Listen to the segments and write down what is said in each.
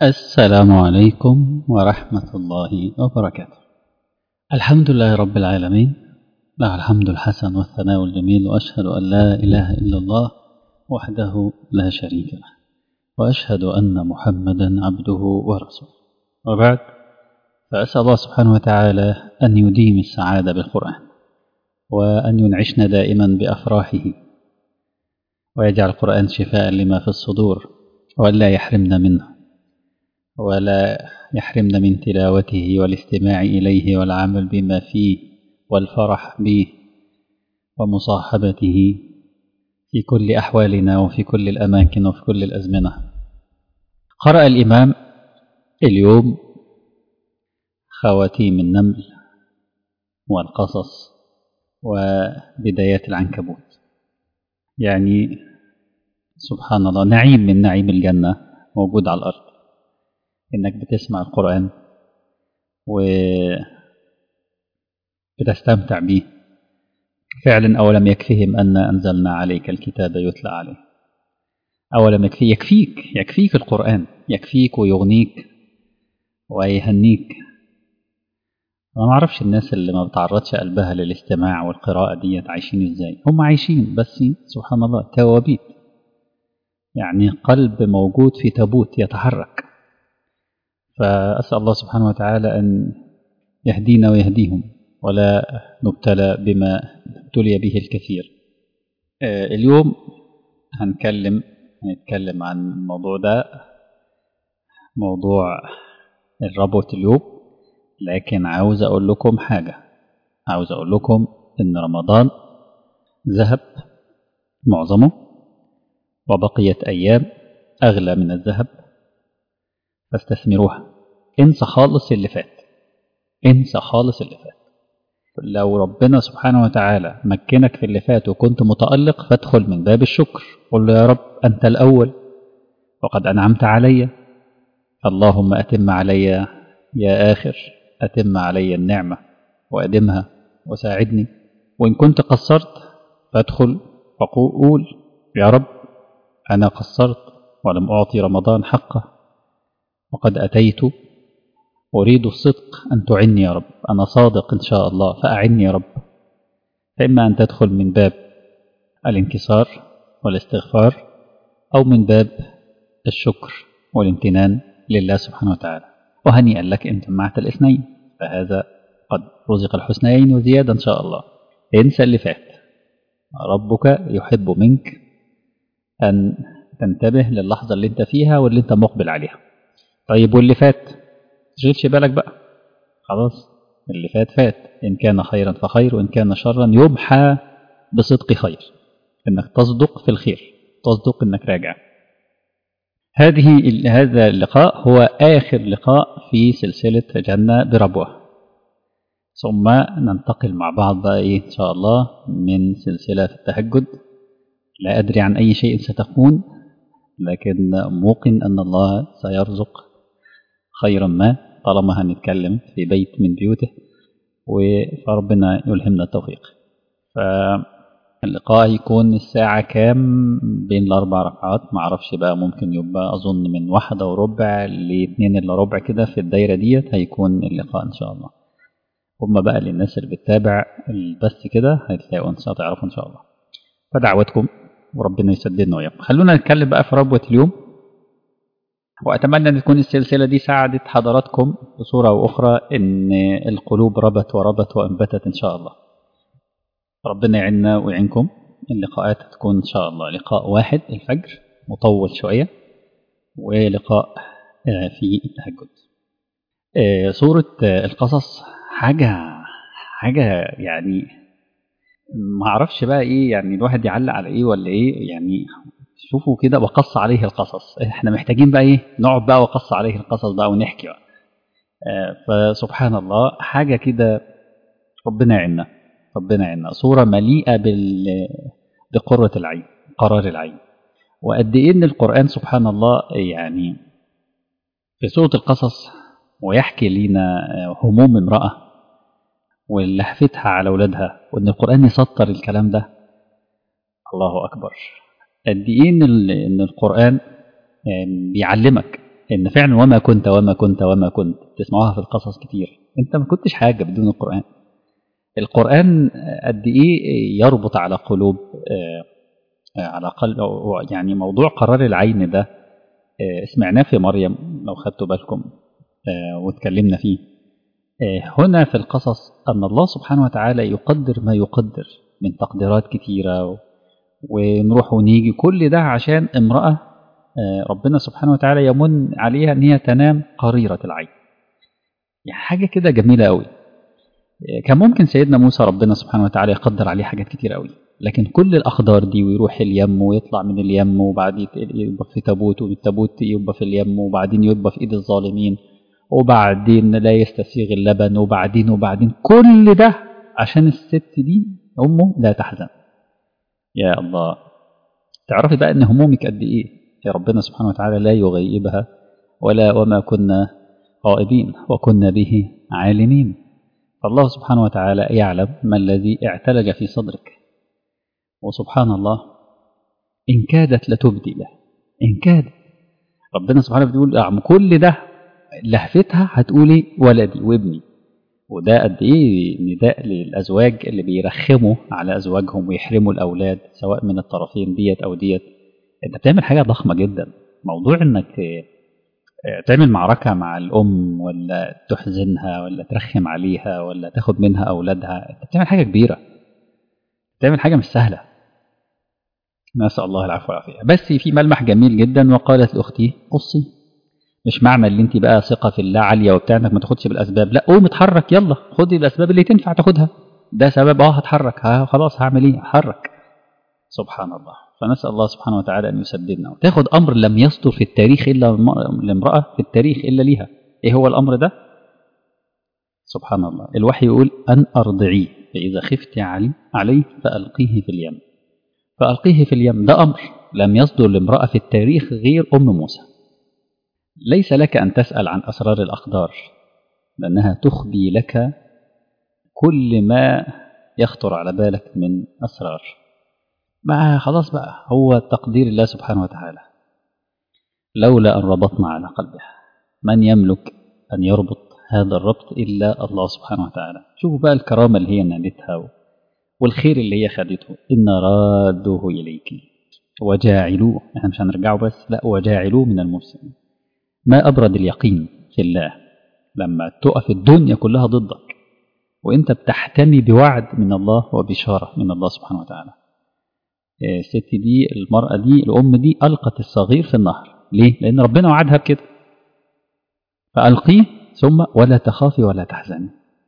السلام عليكم ورحمة الله وبركاته الحمد لله رب العالمين له الحمد الحسن والثناء الجميل وأشهد أن لا إله إلا الله وحده لا شريك له وأشهد أن محمدا عبده ورسوله وبعد فأسأل الله سبحانه وتعالى أن يديم السعادة بالقرآن وأن ينعشنا دائما بأفراحه ويجعل القرآن شفاء لما في الصدور وألا يحرمنا منه ولا يحرمنا من تلاوته والاستماع إليه والعمل بما فيه والفرح به ومصاحبته في كل أحوالنا وفي كل الأماكن وفي كل الأزمنة قرأ الإمام اليوم خواتيم النمل والقصص وبدايات العنكبوت يعني سبحان الله نعيم من نعيم الجنة موجود على الأرض إنك بتسمع القرآن وبتستمتع به فعلا أولم يكفهم أن أنزلنا عليك الكتاب يتلى عليه أولم يكفي يكفيك يكفيك القرآن يكفيك ويغنيك ويهنيك أنا ما أعرفش الناس اللي ما بتعرضش قلبها للاستماع والقراءة ديت عايشين إزاي هم عايشين بس سبحان الله توابيت يعني قلب موجود في تابوت يتحرك فأسأل الله سبحانه وتعالى أن يهدينا ويهديهم ولا نبتلى بما ابتلي به الكثير اليوم هنتكلم هنتكلم عن الموضوع ده موضوع الربط اليوم لكن عاوز أقول لكم حاجة عاوز أقول لكم إن رمضان ذهب معظمه وبقيت أيام أغلى من الذهب فاستثمروها انسى خالص اللي فات انسى خالص اللي فات لو ربنا سبحانه وتعالى مكنك في اللي فات وكنت متألق فادخل من باب الشكر قل له يا رب أنت الأول وقد أنعمت علي اللهم أتم علي يا آخر أتم علي النعمة وأدمها وساعدني وإن كنت قصرت فادخل وقول يا رب أنا قصرت ولم أعطي رمضان حقه وقد أتيت أريد الصدق أن تعني يا رب أنا صادق إن شاء الله فأعني يا رب فإما أن تدخل من باب الانكسار والاستغفار أو من باب الشكر والامتنان لله سبحانه وتعالى وهنيئا لك إن جمعت الاثنين فهذا قد رزق الحسنيين وزيادة إن شاء الله انسى اللي فات ربك يحب منك أن تنتبه للحظة اللي انت فيها واللي انت مقبل عليها طيب واللي فات تشغلش بالك بقى خلاص اللي فات فات إن كان خيرا فخير وإن كان شرا يمحى بصدق خير إنك تصدق في الخير تصدق إنك راجع هذه هذا اللقاء هو آخر لقاء في سلسلة جنة بربوة ثم ننتقل مع بعض بقى إيه إن شاء الله من سلسلة التهجد لا أدري عن أي شيء ستكون لكن موقن أن الله سيرزق خيرا ما طالما هنتكلم في بيت من بيوته فربنا يلهمنا التوفيق فاللقاء يكون الساعة كام بين الأربع ركعات معرفش بقى ممكن يبقى أظن من واحدة وربع لاتنين إلا ربع كده في الدايرة ديت هيكون اللقاء إن شاء الله هما بقى للناس اللي بتتابع البث كده هتلاقوا إن شاء الله تعرفوا إن شاء الله فدعوتكم وربنا يسددنا وياكم خلونا نتكلم بقى في ربوة اليوم وأتمنى أن تكون السلسلة دي ساعدت حضراتكم بصورة أو أخرى أن القلوب ربت وربت وأنبتت إن شاء الله ربنا يعيننا ويعينكم اللقاءات تكون إن شاء الله لقاء واحد الفجر مطول شوية ولقاء في التهجد سورة القصص حاجة حاجة يعني ما اعرفش بقى ايه يعني الواحد يعلق على ايه ولا ايه يعني شوفوا كده وقص عليه القصص احنا محتاجين بقى ايه نقعد بقى وقص عليه القصص بقى ونحكي بقى آه فسبحان الله حاجة كده ربنا يعيننا ربنا يعيننا صورة مليئة بال بقرة العين قرار العين وقد ايه ان القرآن سبحان الله يعني في سورة القصص ويحكي لنا هموم امرأة ولهفتها على أولادها وإن القرآن يسطر الكلام ده الله أكبر قد إيه إن, إن القرآن بيعلمك ان فعلا وما كنت وما كنت وما كنت تسمعوها في القصص كتير انت ما كنتش حاجه بدون القران القران قد ايه يربط على قلوب على قلب يعني موضوع قرار العين ده سمعناه في مريم لو خدتوا بالكم واتكلمنا فيه هنا في القصص ان الله سبحانه وتعالى يقدر ما يقدر من تقديرات كتيره ونروح ونيجي كل ده عشان امراه ربنا سبحانه وتعالى يمن عليها ان هي تنام قريره العين يعني حاجه كده جميله قوي كان ممكن سيدنا موسى ربنا سبحانه وتعالى يقدر عليه حاجات كتير قوي لكن كل الاقدار دي ويروح اليم ويطلع من اليم وبعدين يبقى في تابوت والتابوت يبقى في اليم وبعدين يبقى في ايد الظالمين وبعدين لا يستسيغ اللبن وبعدين وبعدين كل ده عشان الست دي امه لا تحزن يا الله تعرفي بقى ان همومك قد ايه يا ربنا سبحانه وتعالى لا يغيبها ولا وما كنا غائبين وكنا به عالمين فالله سبحانه وتعالى يعلم ما الذي اعتلج في صدرك وسبحان الله إن كادت لتبدي له إن كادت ربنا سبحانه بيقول أعم كل ده لهفتها هتقولي ولدي وابني وده قد ايه نداء للازواج اللي بيرخموا على ازواجهم ويحرموا الاولاد سواء من الطرفين ديت او ديت انت بتعمل حاجه ضخمه جدا موضوع انك تعمل معركه مع الام ولا تحزنها ولا ترخم عليها ولا تاخد منها اولادها انت بتعمل حاجه كبيره بتعمل حاجه مش سهله نسال الله العفو والعافيه بس في ملمح جميل جدا وقالت لاختي قصي مش معنى اللي انت بقى ثقه في الله عاليه وبتاع انك ما تاخدش بالاسباب لا قوم اتحرك يلا خدي الاسباب اللي تنفع تاخدها ده سبب اه هتحرك ها خلاص هعمل ايه اتحرك سبحان الله فنسال الله سبحانه وتعالى ان يسددنا وتاخد امر لم يصدر في التاريخ الا لامراه في التاريخ الا ليها ايه هو الامر ده سبحان الله الوحي يقول ان ارضعيه فاذا خفت علي عليه فالقيه في اليم فالقيه في اليم ده امر لم يصدر لامراه في التاريخ غير ام موسى ليس لك أن تسأل عن أسرار الأقدار لأنها تخبي لك كل ما يخطر على بالك من أسرار ما خلاص بقى هو تقدير الله سبحانه وتعالى لولا أن ربطنا على قلبها من يملك أن يربط هذا الربط إلا الله سبحانه وتعالى شوفوا بقى الكرامة اللي هي نالتها والخير اللي هي خدته إن رادوه إليك وجاعلوه احنا مش هنرجعه بس لا وجاعلوه من المرسلين ما أبرد اليقين في الله لما تقف الدنيا كلها ضدك وانت بتحتمي بوعد من الله وبشارة من الله سبحانه وتعالى الست دي المرأة دي الأم دي ألقت الصغير في النهر ليه؟ لأن ربنا وعدها بكده فألقيه ثم ولا تخافي ولا تحزني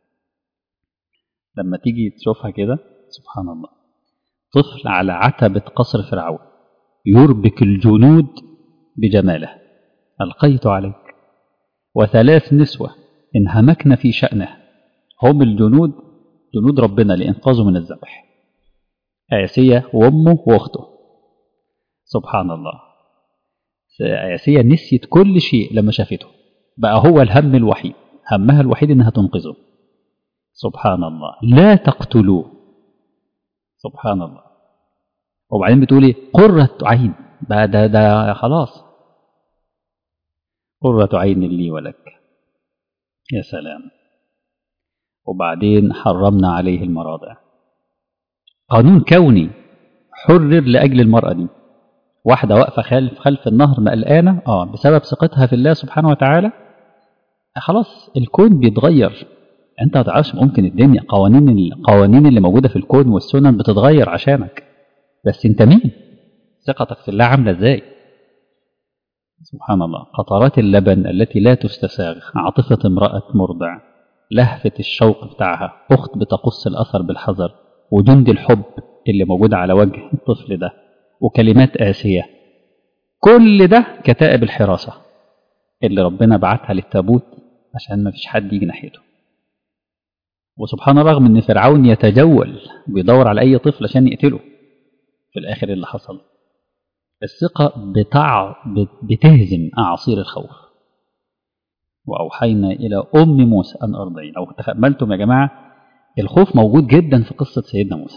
لما تيجي تشوفها كده سبحان الله طفل على عتبة قصر فرعون يربك الجنود بجماله ألقيت عليك وثلاث نسوة انهمكن في شأنه هم الجنود جنود ربنا لإنقاذه من الذبح آسية وأمه وأخته سبحان الله آسية نسيت كل شيء لما شافته بقى هو الهم الوحيد همها الوحيد إنها تنقذه سبحان الله لا تقتلوه سبحان الله وبعدين بتقولي قرة عين بقى ده ده خلاص قرة عين لي ولك يا سلام وبعدين حرمنا عليه المراضع قانون كوني حرر لأجل المرأة دي واحدة واقفة خلف خلف النهر مقلقانة اه بسبب ثقتها في الله سبحانه وتعالى خلاص الكون بيتغير انت ما تعرفش ممكن الدنيا قوانين القوانين اللي موجودة في الكون والسنن بتتغير عشانك بس انت مين ثقتك في الله عاملة ازاي سبحان الله قطرات اللبن التي لا تستساغ عاطفة امرأة مرضع لهفة الشوق بتاعها أخت بتقص الأثر بالحذر وجند الحب اللي موجود على وجه الطفل ده وكلمات آسية كل ده كتائب الحراسة اللي ربنا بعتها للتابوت عشان ما فيش حد يجي ناحيته وسبحان الله رغم ان فرعون يتجول بيدور على اي طفل عشان يقتله في الاخر اللي حصل الثقة بتاع بتهزم أعاصير الخوف وأوحينا إلى أم موسى أن أرضعي لو تأملتم يا جماعة الخوف موجود جدا في قصة سيدنا موسى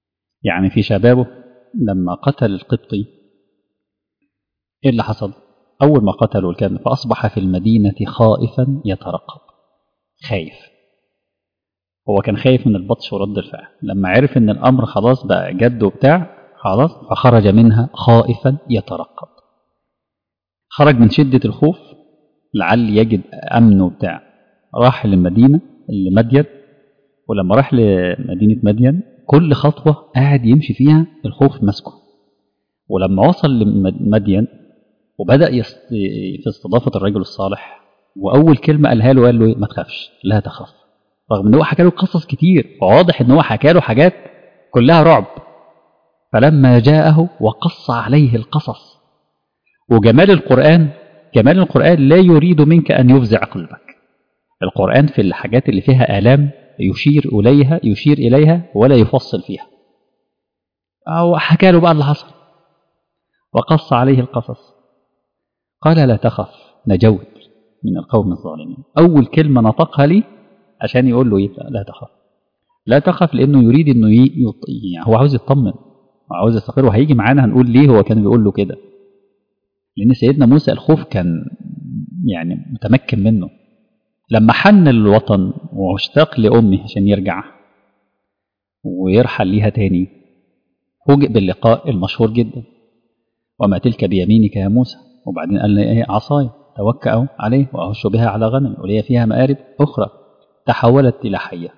يعني في شبابه لما قتل القبطي إيه اللي حصل أول ما قتلوا الكلب فأصبح في المدينة خائفا يترقب خايف هو كان خايف من البطش ورد الفعل لما عرف ان الامر خلاص بقى جد وبتاع خلاص فخرج منها خائفا يترقب خرج من شدة الخوف لعل يجد امن وبتاع راح للمدينة لمدين ولما راح لمدينة مدين كل خطوة قاعد يمشي فيها الخوف ماسكه ولما وصل لمدين وبدأ يست... في استضافة الرجل الصالح وأول كلمة قالها له قال له ما تخافش لا تخاف رغم ان هو حكى له قصص كتير فواضح ان هو حكى له حاجات كلها رعب فلما جاءه وقص عليه القصص وجمال القرآن جمال القرآن لا يريد منك أن يفزع قلبك القرآن في الحاجات اللي فيها آلام يشير إليها يشير إليها ولا يفصل فيها أو حكى له بقى اللي حصل وقص عليه القصص قال لا تخف نجوت من القوم الظالمين أول كلمة نطقها لي عشان يقول له ايه لا تخاف لا تخاف لانه يريد انه يط... يعني هو عاوز يطمن وعاوز يستقر وهيجي معانا هنقول ليه هو كان بيقول له كده لان سيدنا موسى الخوف كان يعني متمكن منه لما حن الوطن واشتاق لامه عشان يرجع ويرحل ليها تاني فوجئ باللقاء المشهور جدا وما تلك بيمينك يا موسى وبعدين قال لي ايه عصاي توكأ عليه وأهش بها على غنم ولي فيها مآرب أخرى تحولت إلى حية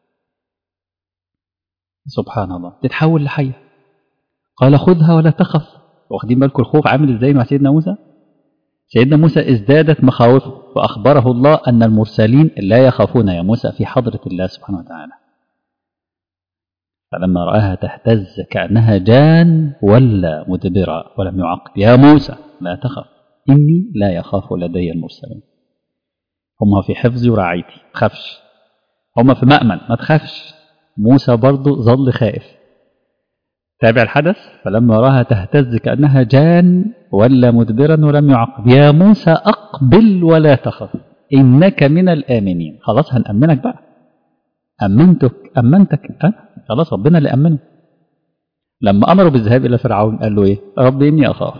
سبحان الله تتحول لحية قال خذها ولا تخف واخدين بالكم الخوف عامل ازاي مع سيدنا موسى سيدنا موسى ازدادت مخاوفه فأخبره الله أن المرسلين لا يخافون يا موسى في حضرة الله سبحانه وتعالى فلما رآها تهتز كأنها جان ولا مدبرا ولم يعقب يا موسى لا تخف إني لا يخاف لدي المرسلين هم في حفظي ورعايتي ما تخافش هم في مأمن ما تخافش موسى برضه ظل خائف تابع الحدث فلما راها تهتز كأنها جان ولا مدبرا ولم يعقب يا موسى أقبل ولا تخف إنك من الآمنين خلاص هنأمنك بقى أمنتك أمنتك أه؟ خلاص ربنا اللي أمنه لما أمروا بالذهاب إلى فرعون قال له إيه رب إني أخاف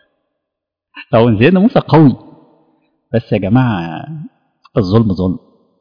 طبعا سيدنا موسى قوي بس يا جماعة الظلم ظلم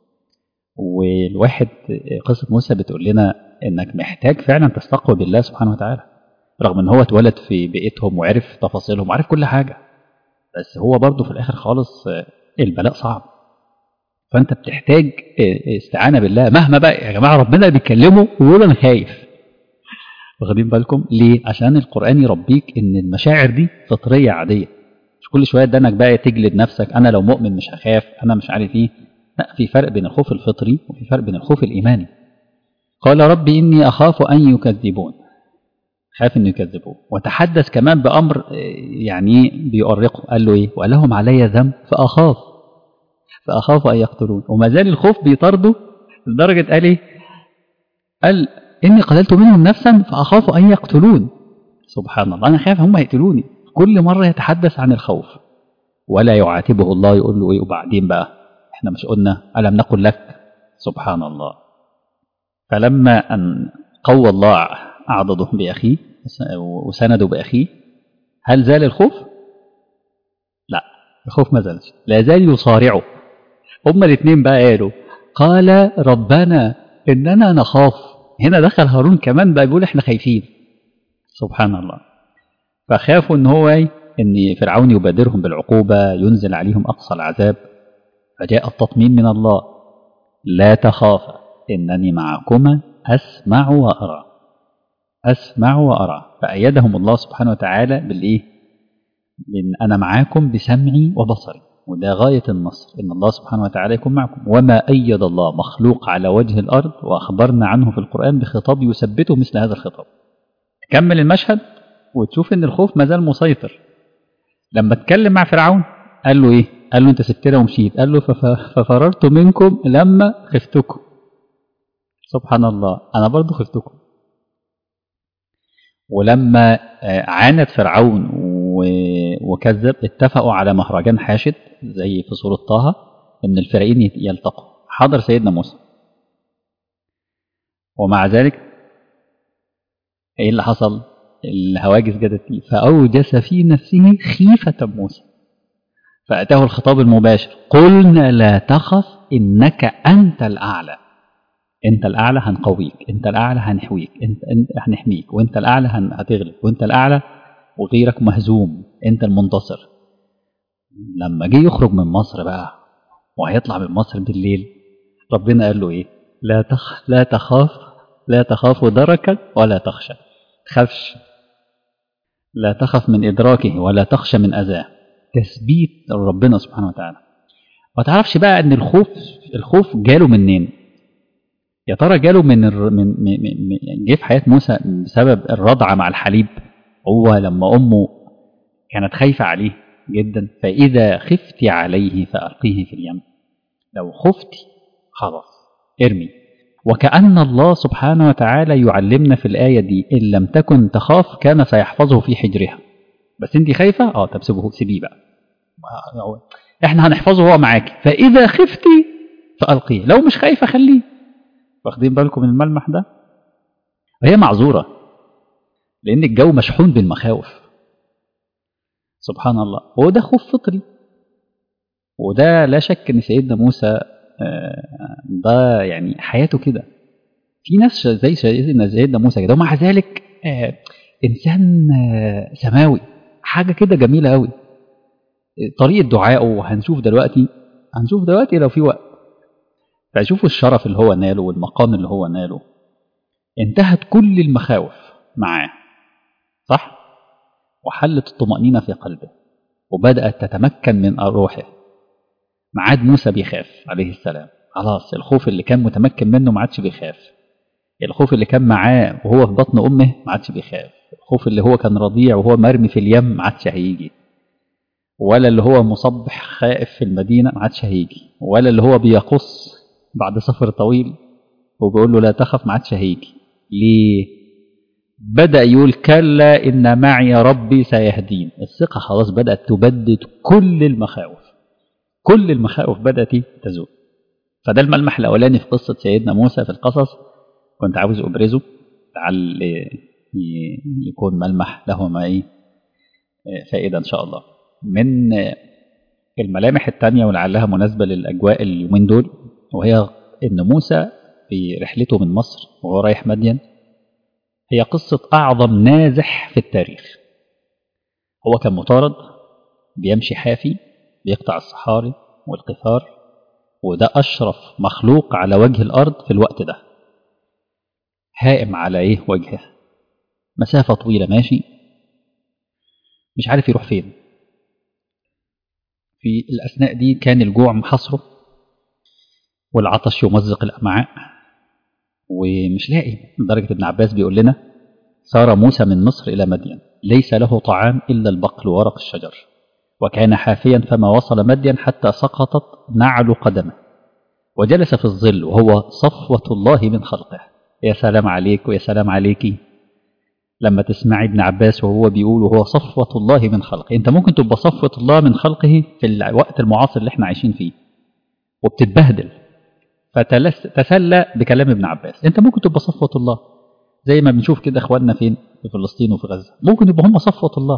والواحد قصة موسى بتقول لنا انك محتاج فعلا تستقوى بالله سبحانه وتعالى رغم ان هو اتولد في بيئتهم وعرف تفاصيلهم وعرف كل حاجة بس هو برضه في الاخر خالص البلاء صعب فانت بتحتاج استعانة بالله مهما بقى يا جماعة ربنا بيكلمه ويقول انا خايف واخدين بالكم ليه عشان القرآن يربيك ان المشاعر دي فطرية عادية مش كل شوية دانك بقى تجلد نفسك انا لو مؤمن مش هخاف انا مش عارف ايه لا في فرق بين الخوف الفطري وفي فرق بين الخوف الإيماني قال رب إني أخاف أن يكذبون خاف أن يكذبون وتحدث كمان بأمر يعني بيؤرقه قال له إيه ولهم علي ذنب فأخاف فأخاف أن يقتلون وما زال الخوف بيطرده لدرجة قال إيه قال إني قتلت منهم نفسا فأخاف أن يقتلون سبحان الله أنا خايف هم يقتلوني كل مرة يتحدث عن الخوف ولا يعاتبه الله يقول له إيه وبعدين بقى احنا مش قلنا ألم نقل لك سبحان الله فلما أن قوى الله أعضده بأخيه وسنده بأخيه هل زال الخوف؟ لا الخوف ما زالش لا زال يصارعه هما الاثنين بقى قالوا قال ربنا إننا نخاف هنا دخل هارون كمان بقى بيقول احنا خايفين سبحان الله فخافوا ان هو ان فرعون يبادرهم بالعقوبة ينزل عليهم أقصى العذاب فجاء التطمين من الله لا تخافا إنني معكما أسمع وأرى أسمع وأرى فأيدهم الله سبحانه وتعالى بالإيه؟ بأن أنا معاكم بسمعي وبصري وده غاية النصر إن الله سبحانه وتعالى يكون معكم وما أيد الله مخلوق على وجه الأرض وأخبرنا عنه في القرآن بخطاب يثبته مثل هذا الخطاب كمل المشهد وتشوف إن الخوف ما زال مسيطر لما اتكلم مع فرعون قال له إيه قال له انت سبتنا ومشيت قال له ففررت منكم لما خفتكم سبحان الله انا برضو خفتكم ولما عاند فرعون وكذب اتفقوا على مهرجان حاشد زي في سورة طه ان الفريقين يلتقوا حضر سيدنا موسى ومع ذلك ايه اللي حصل الهواجس جدت فيه فأوجس في نفسه خيفة موسى فأتاه الخطاب المباشر قلنا لا تخف إنك أنت الأعلى أنت الأعلى هنقويك أنت الأعلى هنحويك أنت, انت هنحميك وأنت الأعلى هتغلب وأنت الأعلى وغيرك مهزوم أنت المنتصر لما جه يخرج من مصر بقى وهيطلع من مصر بالليل ربنا قال له إيه لا تخ لا تخاف لا تخاف دركا ولا تخشى تخافش لا تخف من إدراكه ولا تخشى من أذاه تثبيت ربنا سبحانه وتعالى ما تعرفش بقى ان الخوف الخوف جاله منين يا ترى جاله من الر... من من جه في حياه موسى بسبب الرضعه مع الحليب هو لما امه كانت خايفه عليه جدا فاذا خفت عليه فالقيه في اليم لو خفتي خلاص ارمي وكأن الله سبحانه وتعالى يعلمنا في الآية دي إن لم تكن تخاف كان سيحفظه في حجرها بس انت خايفة اه طب سيبه سيبيه بقى احنا هنحفظه هو معاكي فإذا خفتي فألقيه لو مش خايفة خليه واخدين بالكم من الملمح ده وهي معذورة لأن الجو مشحون بالمخاوف سبحان الله وده خوف فطري وده لا شك ان سيدنا موسى ده يعني حياته كده في ناس زي سيدنا سيدنا موسى كده ومع ذلك انسان سماوي حاجه كده جميله قوي طريقه دعائه وهنشوف دلوقتي هنشوف دلوقتي لو في وقت فشوفوا الشرف اللي هو ناله والمقام اللي هو ناله انتهت كل المخاوف معاه صح وحلت الطمأنينة في قلبه وبدأت تتمكن من روحه ما عاد موسى بيخاف عليه السلام خلاص الخوف اللي كان متمكن منه ما عادش بيخاف الخوف اللي كان معاه وهو في بطن امه ما عادش بيخاف الخوف اللي هو كان رضيع وهو مرمي في اليم ما عادش هيجي ولا اللي هو مصبح خائف في المدينة ما عادش هيجي ولا اللي هو بيقص بعد سفر طويل وبيقول له لا تخف ما عادش هيجي ليه بدأ يقول كلا إن معي ربي سيهدين الثقة خلاص بدأت تبدد كل المخاوف كل المخاوف بدأت تزول فده الملمح الأولاني في قصة سيدنا موسى في القصص كنت عاوز أبرزه لعل يكون ملمح له ما إيه فائدة إن شاء الله من الملامح الثانية ولعلها مناسبة للأجواء اليومين دول وهي إن موسى في رحلته من مصر وهو رايح مدين هي قصة أعظم نازح في التاريخ هو كان مطارد بيمشي حافي بيقطع الصحاري والقفار وده أشرف مخلوق على وجه الأرض في الوقت ده هائم على إيه وجهه مسافة طويلة ماشي مش عارف يروح فين في الأثناء دي كان الجوع محصره والعطش يمزق الأمعاء ومش لاقي لدرجة ابن عباس بيقول لنا سار موسى من مصر إلى مدين ليس له طعام إلا البقل وورق الشجر وكان حافيا فما وصل مدين حتى سقطت نعل قدمه وجلس في الظل وهو صفوة الله من خلقه يا سلام عليك ويا سلام عليكي لما تسمعي ابن عباس وهو بيقول وهو صفوة الله من خلقه انت ممكن تبقى صفوة الله من خلقه في الوقت المعاصر اللي احنا عايشين فيه وبتتبهدل فتسلى بكلام ابن عباس انت ممكن تبقى صفوة الله زي ما بنشوف كده اخواننا فين في فلسطين وفي غزة ممكن يبقى هم صفوة الله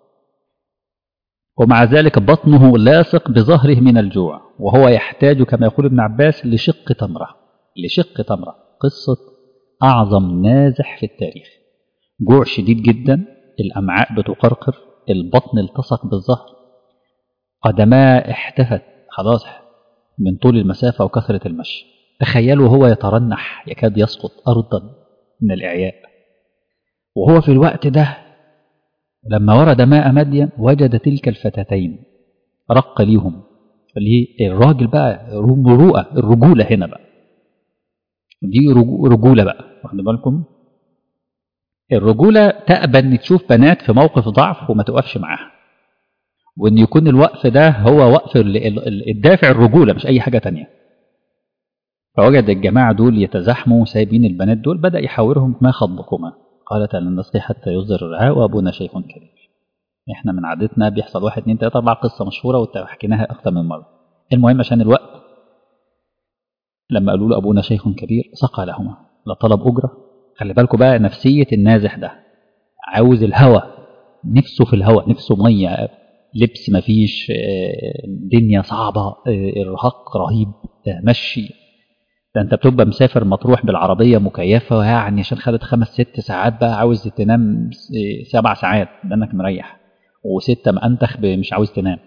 ومع ذلك بطنه لاصق بظهره من الجوع وهو يحتاج كما يقول ابن عباس لشق تمرة لشق تمرة قصة أعظم نازح في التاريخ جوع شديد جدا الأمعاء بتقرقر البطن التصق بالظهر قدماه احتفت خلاص من طول المسافة وكثرة المشي تخيلوا هو يترنح يكاد يسقط أرضا من الإعياء وهو في الوقت ده لما ورد ماء مدين وجد تلك الفتاتين رق ليهم اللي هي الراجل بقى مروءة الرجولة هنا بقى دي رجولة بقى واخد بالكم الرجولة تأبى ان تشوف بنات في موقف ضعف وما توقفش معاها وان يكون الوقف ده هو وقف الدافع الرجولة مش اي حاجة تانية فوجد الجماعة دول يتزاحموا سايبين البنات دول بدأ يحاورهم ما خطبكما قالت لن نسقي حتى يصدر الرعاء وابونا شيخ كبير احنا من عادتنا بيحصل واحد اتنين تلاته اربعه قصه مشهوره وحكيناها اكتر من مره المهم عشان الوقت لما قالوا له ابونا شيخ كبير سقى لهما لا طلب اجره خلي بالكم بقى نفسيه النازح ده عاوز الهوى نفسه في الهوى نفسه ميه لبس مفيش دنيا صعبة إرهاق رهيب مشي ده أنت بتبقى مسافر مطروح بالعربية مكيفة يعني عشان خدت خمس ست ساعات بقى عاوز تنام سبع ساعات لأنك مريح وستة مأنتخ مش عاوز تنام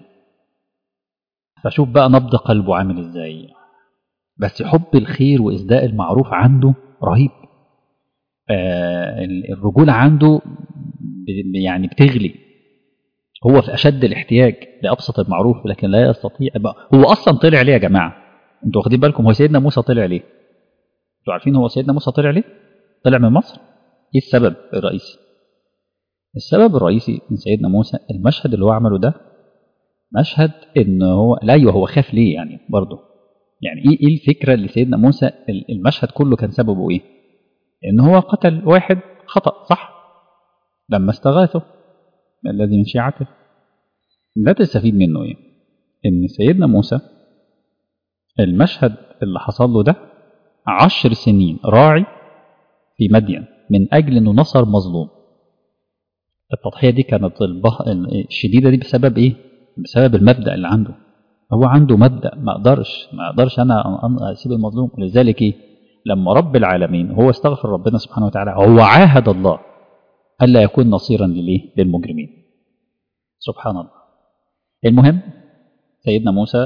فشوف بقى نبض قلبه عامل ازاي بس حب الخير وإسداء المعروف عنده رهيب آه الرجولة عنده يعني بتغلي هو في أشد الاحتياج لأبسط المعروف لكن لا يستطيع هو أصلا طلع ليه يا جماعة انتوا واخدين بالكم هو سيدنا موسى طلع ليه انتوا عارفين هو سيدنا موسى طلع ليه طلع من مصر ايه السبب الرئيسي السبب الرئيسي من سيدنا موسى المشهد اللي هو عمله ده مشهد ان هو لا ايوه هو خاف ليه يعني برضه يعني ايه ايه الفكره اللي سيدنا موسى المشهد كله كان سببه ايه ان هو قتل واحد خطا صح لما استغاثه الذي من شيعته ده تستفيد منه ايه ان سيدنا موسى المشهد اللي حصل له ده عشر سنين راعي في مدين من اجل انه نصر مظلوم التضحيه دي كانت الشديده دي بسبب ايه بسبب المبدا اللي عنده هو عنده مبدا ما اقدرش ما اقدرش انا اسيب المظلوم ولذلك ايه لما رب العالمين هو استغفر ربنا سبحانه وتعالى هو عاهد الله الا يكون نصيرا لليه للمجرمين سبحان الله المهم سيدنا موسى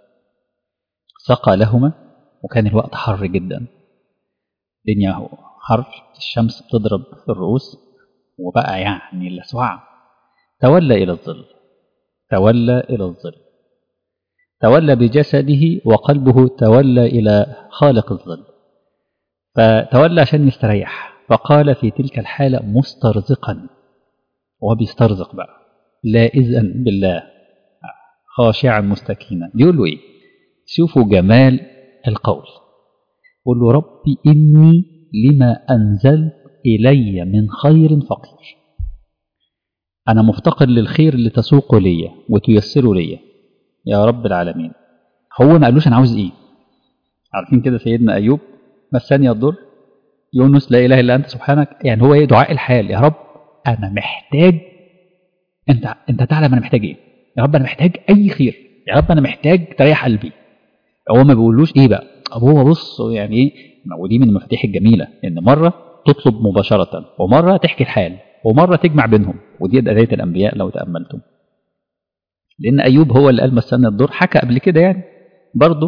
سقى لهما وكان الوقت حر جدا الدنيا حر الشمس بتضرب في الرؤوس وبقى يعني الاسوع تولى الى الظل تولى إلى الظل تولى بجسده وقلبه تولى إلى خالق الظل فتولى عشان يستريح فقال في تلك الحالة مسترزقا وهو بيسترزق بقى لا إذن بالله خاشعا مستكينا بيقول له إيه شوفوا جمال القول قل له ربي إني لما أنزلت إلي من خير فقير أنا مفتقر للخير اللي تسوقه ليا وتيسره ليا يا رب العالمين هو ما قالوش أنا عاوز إيه عارفين كده سيدنا أيوب مسني الضر يونس لا إله إلا أنت سبحانك يعني هو إيه دعاء الحال يا رب أنا محتاج أنت أنت تعلم أنا محتاج إيه يا رب أنا محتاج أي خير يا رب أنا محتاج تريح قلبي هو ما بيقولوش إيه بقى هو بص يعني إيه ودي من المفاتيح الجميلة إن مرة تطلب مباشرة ومرة تحكي الحال ومرة تجمع بينهم ودي بداية الأنبياء لو تأملتم لأن أيوب هو اللي قال مسنا الضر حكى قبل كده يعني برضه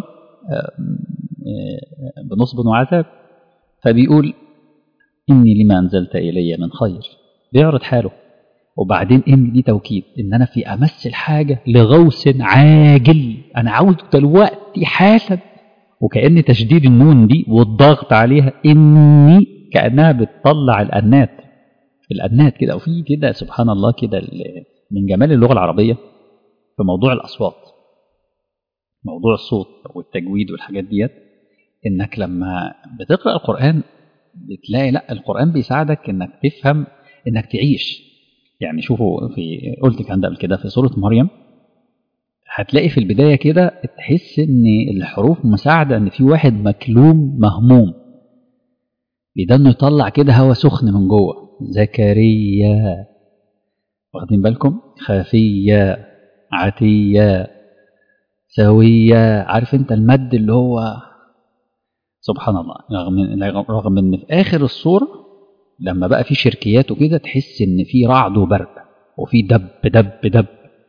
بنصب وعذاب فبيقول إني لما أنزلت إلي من خير بيعرض حاله وبعدين إن دي توكيد إن أنا في أمس الحاجة لغوث عاجل أنا عاوز دلوقتي حالا وكأن تشديد النون دي والضغط عليها إني كأنها بتطلع الأنات الأنات كده وفي كده سبحان الله كده من جمال اللغة العربية في موضوع الأصوات موضوع الصوت والتجويد والحاجات ديت إنك لما بتقرأ القرآن بتلاقي لا القرآن بيساعدك إنك تفهم إنك تعيش يعني شوفوا في قلت كان ده قبل كده في سورة مريم هتلاقي في البداية كده تحس إن الحروف مساعدة إن في واحد مكلوم مهموم بده إنه يطلع كده هوا سخن من جوه زكريا واخدين بالكم خفية عتية سوية عارف انت المد اللي هو سبحان الله رغم رغم ان في اخر الصورة لما بقى في شركيات وكده تحس ان في رعد وبرق وفي دب دب دب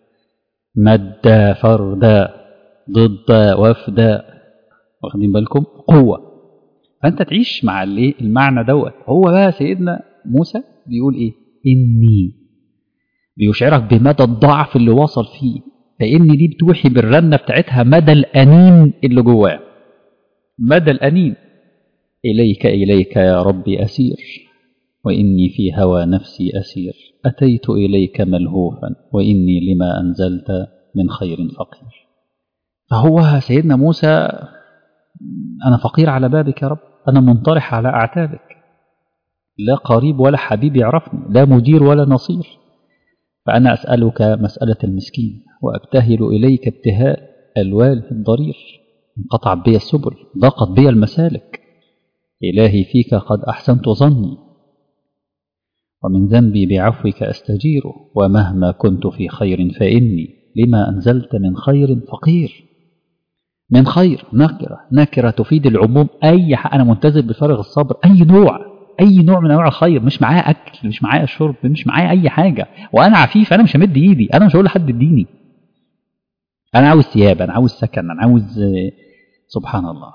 مد فرد ضد وفد واخدين بالكم قوة فانت تعيش مع الايه المعنى دوت هو بقى سيدنا موسى بيقول ايه اني بيشعرك بمدى الضعف اللي وصل فيه فان دي بتوحي بالرنه بتاعتها مدى الانين اللي جواه مدى الانين اليك اليك يا ربي اسير واني في هوى نفسي اسير اتيت اليك ملهوفا واني لما انزلت من خير فقير فهو سيدنا موسى انا فقير على بابك يا رب انا منطرح على اعتابك لا قريب ولا حبيب يعرفني لا مدير ولا نصير فأنا أسألك مسألة المسكين وأبتهل إليك ابتهال الوالد الضرير انقطع بي السبل ضاقت بي المسالك إلهي فيك قد أحسنت ظني ومن ذنبي بعفوك أستجير ومهما كنت في خير فإني لما أنزلت من خير فقير من خير نكرة نكرة تفيد العموم أي حق أنا منتظر بفارغ الصبر أي نوع أي نوع من أنواع الخير مش معايا أكل مش معايا شرب مش معايا أي حاجة وأنا عفيف أنا مش همد إيدي أنا مش هقول لحد اديني أنا عاوز ثياب أنا عاوز سكن أنا عاوز سبحان الله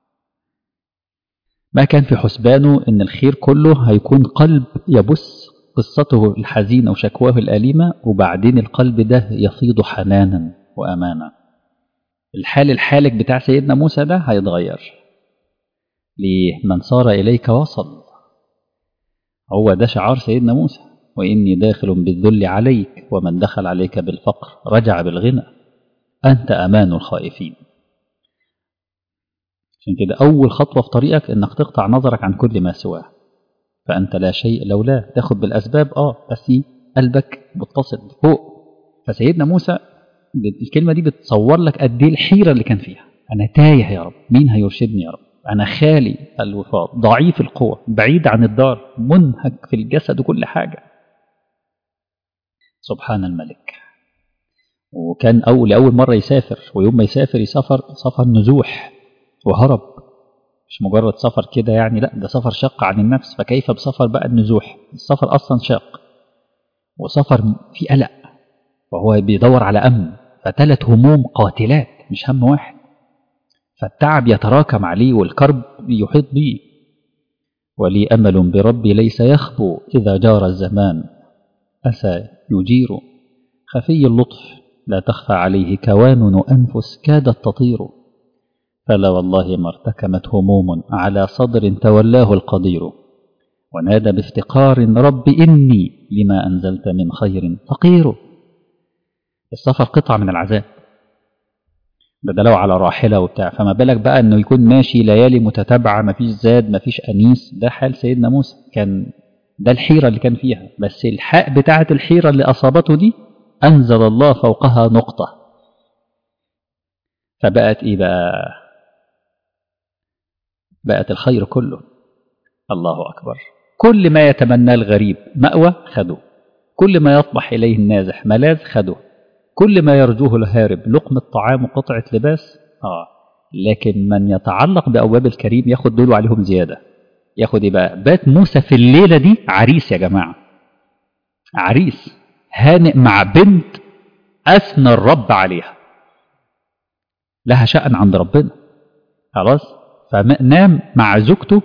ما كان في حسبانه ان الخير كله هيكون قلب يبث قصته الحزينة وشكواه الأليمة وبعدين القلب ده يفيض حنانا وأمانا الحال الحالك بتاع سيدنا موسى ده هيتغير ليه من صار إليك وصل هو ده شعار سيدنا موسى وإني داخل بالذل عليك ومن دخل عليك بالفقر رجع بالغنى أنت أمان الخائفين عشان كده أول خطوة في طريقك إنك تقطع نظرك عن كل ما سواه فأنت لا شيء لولا تاخد بالأسباب آه بس قلبك متصل فوق فسيدنا موسى الكلمة دي بتصور لك قد إيه الحيرة اللي كان فيها أنا تايه يا رب مين هيرشدني يا رب أنا خالي الوفاض ضعيف القوة بعيد عن الدار منهك في الجسد وكل حاجة سبحان الملك وكان أول لأول مرة يسافر ويوم ما يسافر يسافر سفر نزوح وهرب مش مجرد سفر كده يعني لا ده سفر شق عن النفس فكيف بسفر بقى النزوح السفر أصلا شاق وسفر في قلق وهو بيدور على أمن فتلت هموم قاتلات مش هم واحد فالتعب يتراكم عليه والكرب يحيط به ولي أمل بربي ليس يخبو إذا جار الزمان أسى يجير خفي اللطف لا تخفى عليه كوانن أنفس كادت تطير فلا والله ما ارتكمت هموم على صدر تولاه القدير ونادى بافتقار رب إني لما أنزلت من خير فقير السفر قطعة من العذاب ده ده لو على راحلة وبتاع فما بالك بقى انه يكون ماشي ليالي متتابعة مفيش زاد مفيش أنيس ده حال سيدنا موسى كان ده الحيرة اللي كان فيها بس الحق بتاعة الحيرة اللي أصابته دي أنزل الله فوقها نقطة فبقت إيه بقى بقت الخير كله الله أكبر كل ما يتمناه الغريب مأوى خده كل ما يطمح إليه النازح ملاذ خده كل ما يرجوه الهارب لقمة طعام وقطعة لباس آه لكن من يتعلق بأبواب الكريم ياخد دول عليهم زيادة ياخد إيه بقى بات موسى في الليلة دي عريس يا جماعة عريس هانئ مع بنت أثنى الرب عليها لها شأن عند ربنا خلاص فنام مع زوجته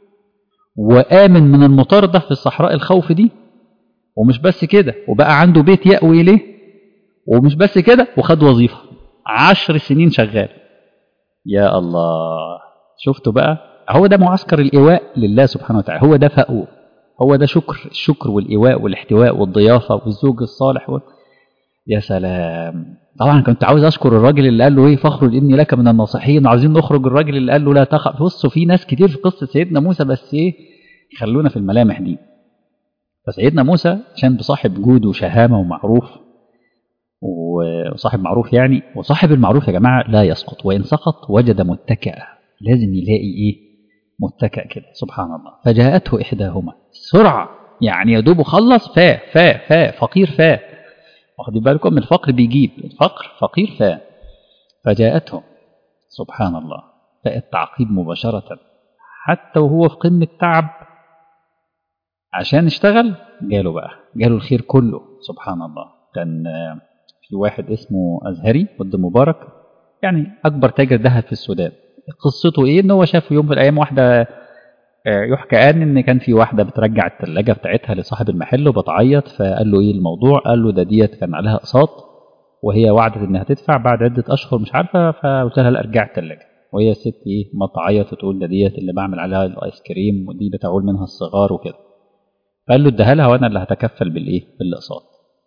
وآمن من المطاردة في الصحراء الخوف دي ومش بس كده وبقى عنده بيت يأوي إليه ومش بس كده وخد وظيفة عشر سنين شغال يا الله شفتوا بقى هو ده معسكر الإيواء لله سبحانه وتعالى هو ده فقه هو ده شكر الشكر والإيواء والاحتواء والضيافة والزوج الصالح و... يا سلام طبعا كنت عاوز أشكر الراجل اللي قال له إيه فخر إني لك من الناصحين وعايزين نخرج الراجل اللي قال له لا تخف بصوا في ناس كتير في قصة سيدنا موسى بس إيه خلونا في الملامح دي فسيدنا موسى عشان بصاحب جود وشهامة ومعروف وصاحب معروف يعني وصاحب المعروف يا جماعة لا يسقط وإن سقط وجد متكئة لازم يلاقي إيه متكئ كده سبحان الله فجاءته إحداهما سرعة يعني يا دوب خلص فا فا فا فقير فا واخدين بالكم الفقر بيجيب الفقر فقير فا فجاءته سبحان الله فالتعقيب مباشرة حتى وهو في قمة تعب عشان اشتغل جاله بقى جاله الخير كله سبحان الله كان في واحد اسمه أزهري ود مبارك يعني أكبر تاجر ذهب في السودان قصته إيه إن هو شاف يوم في الأيام واحدة يحكى آن إن كان في واحدة بترجع الثلاجة بتاعتها لصاحب المحل وبتعيط فقال له إيه الموضوع قال له ده ديت كان عليها أقساط وهي وعدت إنها تدفع بعد عدة أشهر مش عارفة فقلت لها لا ارجع الثلاجة وهي الست إيه ما تعيط وتقول ده ديت اللي بعمل عليها الآيس كريم ودي بتعول منها الصغار وكده فقال له اديها لها وأنا اللي هتكفل بالإيه بالأقساط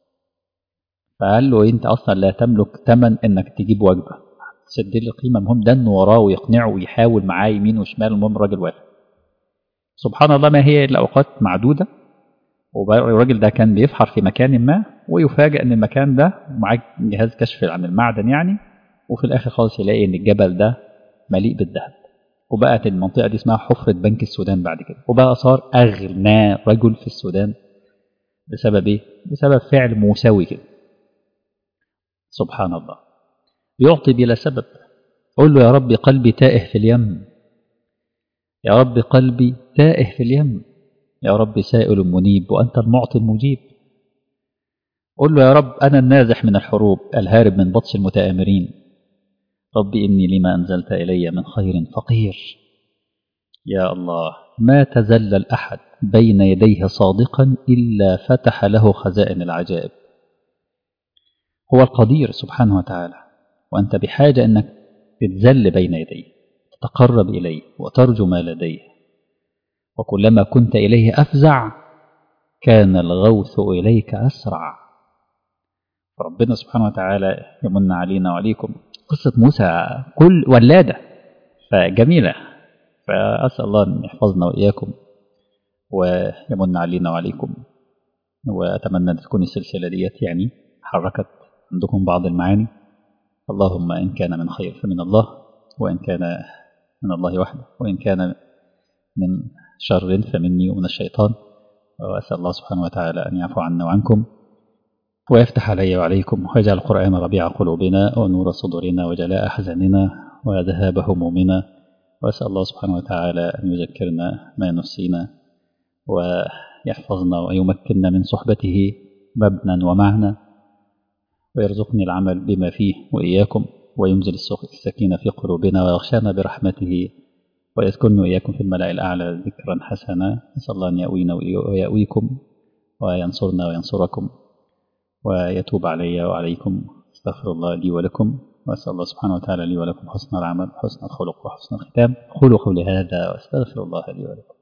فقال له انت اصلا لا تملك ثمن انك تجيب وجبه سد لي القيمه المهم دن وراه ويقنعه ويحاول معاه يمين وشمال المهم الراجل واقف سبحان الله ما هي الا اوقات معدوده والراجل ده كان بيفحر في مكان ما ويفاجئ ان المكان ده معاه جهاز كشف عن المعدن يعني وفي الاخر خالص يلاقي ان الجبل ده مليء بالذهب وبقت المنطقه دي اسمها حفره بنك السودان بعد كده وبقى صار اغنى رجل في السودان بسبب ايه؟ بسبب فعل موسوي كده سبحان الله يعطي بلا سبب قل له يا رب قلبي تائه في اليم يا رب قلبي تائه في اليم يا رب سائل منيب وأنت المعطي المجيب قل له يا رب أنا النازح من الحروب الهارب من بطش المتآمرين ربي إني لما أنزلت إلي من خير فقير يا الله ما تزلل أحد بين يديه صادقا إلا فتح له خزائن العجائب هو القدير سبحانه وتعالى وأنت بحاجة أنك تتذل بين يديه تتقرب إليه وترجو ما لديه وكلما كنت إليه أفزع كان الغوث إليك أسرع ربنا سبحانه وتعالى يمن علينا وعليكم قصة موسى كل ولادة فجميلة فأسأل الله أن يحفظنا وإياكم ويمن علينا وعليكم وأتمنى أن تكون السلسلة ديت يعني حركت عندكم بعض المعاني اللهم إن كان من خير فمن الله وإن كان من الله وحده وإن كان من شر فمني ومن الشيطان وأسأل الله سبحانه وتعالى أن يعفو عنا وعنكم ويفتح علي وعليكم ويجعل القرآن ربيع قلوبنا ونور صدورنا وجلاء أحزاننا وذهاب همومنا وأسأل الله سبحانه وتعالى أن يذكرنا ما نسينا ويحفظنا ويمكننا من صحبته مبنا ومعنى ويرزقني العمل بما فيه وإياكم وينزل السكينة في قلوبنا ويغشانا برحمته ويسكن إياكم في الملأ الأعلى ذكرا حسنا نسأل الله أن يأوينا ويأويكم وينصرنا وينصركم ويتوب علي وعليكم استغفر الله لي ولكم وأسأل الله سبحانه وتعالى لي ولكم حسن العمل حسن الخلق وحسن الختام قولوا قولي هذا واستغفر الله لي ولكم